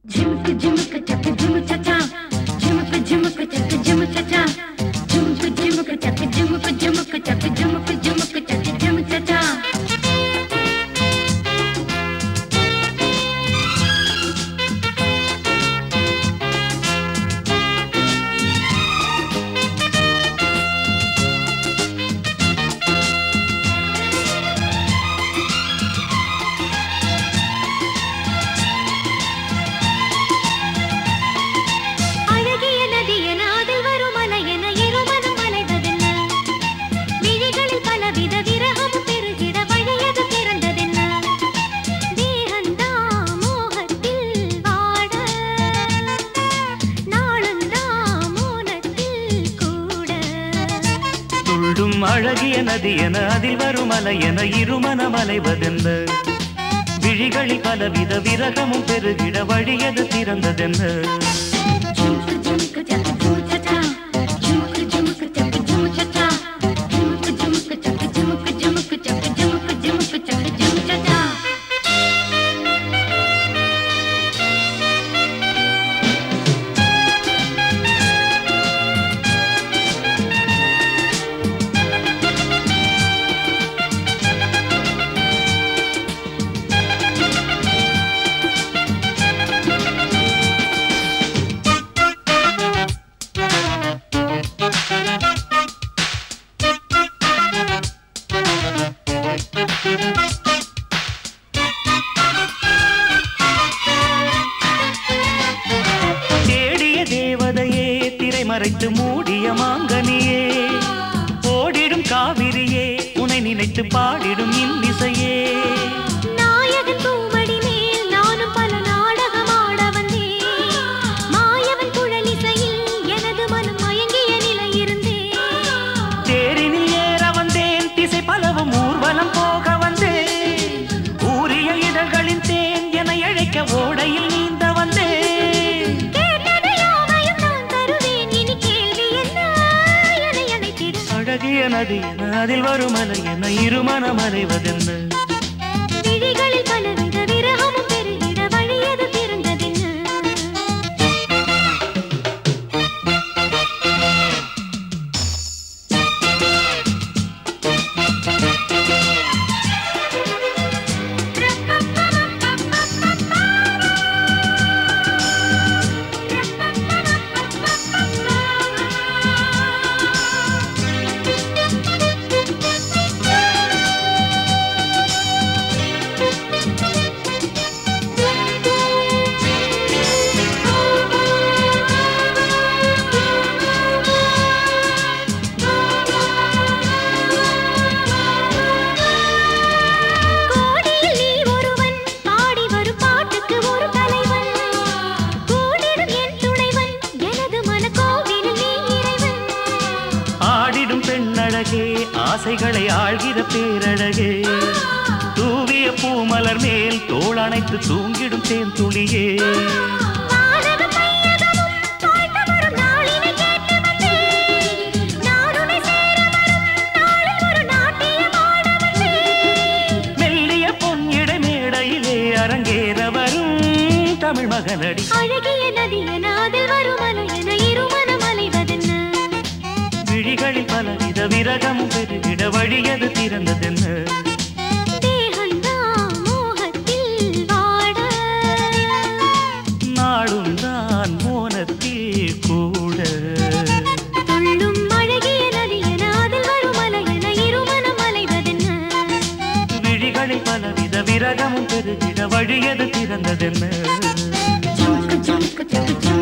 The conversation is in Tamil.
झुमक झुमक चक झुम चचा झुमक झुमक चक झुम चचा झुमक झुमक चक झुमक झुमक चक झुमक झुमक चक झुम चचा அழகிய நதி என அதில் வரும் அலை என இருமனம் அலைவதென்ன விழிகளில் பலவித விரகம் பெருகிட வழியது பிறந்ததென்ன தேகந்தா மோகத்தில் வாட நாளுந்தா மோனத்தில் கூட துள்ளும் அழகிய நதி என அதில் வரும் அலை என இருமனம் அலைவதென்ன விழிகளில் பலவித விரகமும் பெருகிட வழியது திறந்ததென்ன झुमक झुमक चक झुम चचा झुमक झुमक चक झुम चचा झुमक झुमक चक झुमक झुमक चक झुमक झुमक चक झुम चचा தேடிய தேவதையே திரை மறைத்து மூடிய மாங்கனியே ஓடிடும் காவிரியே உனை நினைத்து பாடிடும் இன்னிசையே நாயகன் பூமடி மேல் நானும் பல நாடகம் ஆட வந்தேன் மாயவன் குழலிசையில் எனது மனம் மயங்கிய நிலை இருந்தேன் தேரினில் ஏற வந்தேன் திசை பலவும் ஊர்வலம் போக வந்தேன் ஊரிய இதழ்களின் தேன் என அழைக்க ஓடையில் நீந்த வந்தேன் கேட்டது யாவையும் நான் தருவேன் இனி கேள்வி என்ன என்னை அழைத்திடு அழகிய நதி என அதில் வரும் அலை என இருமனம் அலைவதென்ன விழிகளில் பலவித விரகமும் பெருகிட வழியது பிறந்ததென்ன கோடியில் நீ ஒருவன் பாடி வரும் பாட்டுக்கு ஒரு தலைவன் கூடிடும் என் துணைவன் எனது மனக்கோவிலில் நீ இறைவன் ஆடிடும் பெண்ணழகே ஆசைகளை ஆழ்கிற பேரழகே தூவிய பூமலர் மேல் தோள் அணைத்து தூங்கிடும் தேன் துளியே வானகம் மையகமும் வாழ்ந்து வரும் நாளினை கேட்டு வந்தேன் நான் உன்னை சேர வரும் நாளில் ஒரு நாட்டியம் ஆட வந்தேன் மெல்லிய பொன் இடை மேடையிலே அரங்கேற வரும் தமிழ் மகனடி அழகிய நதி என அதில் வரும் அலை என இருமனம் அலைவதென்ன விழிகளில் பலவித விரகமும் பெருகிட வழியது திறந்ததென்ன தேகந்தா மோகத்தில் வாட நாடும் தான் மோனத்தில் கூட துள்ளும் அழகிய நதி என அதில் வரும் அலை என இருமனம் அலைவதென்ன விழிகளில் பலவித விரகமும் பெருகிட வழியது திறந்ததென்ன झुमक झुमक चक झुम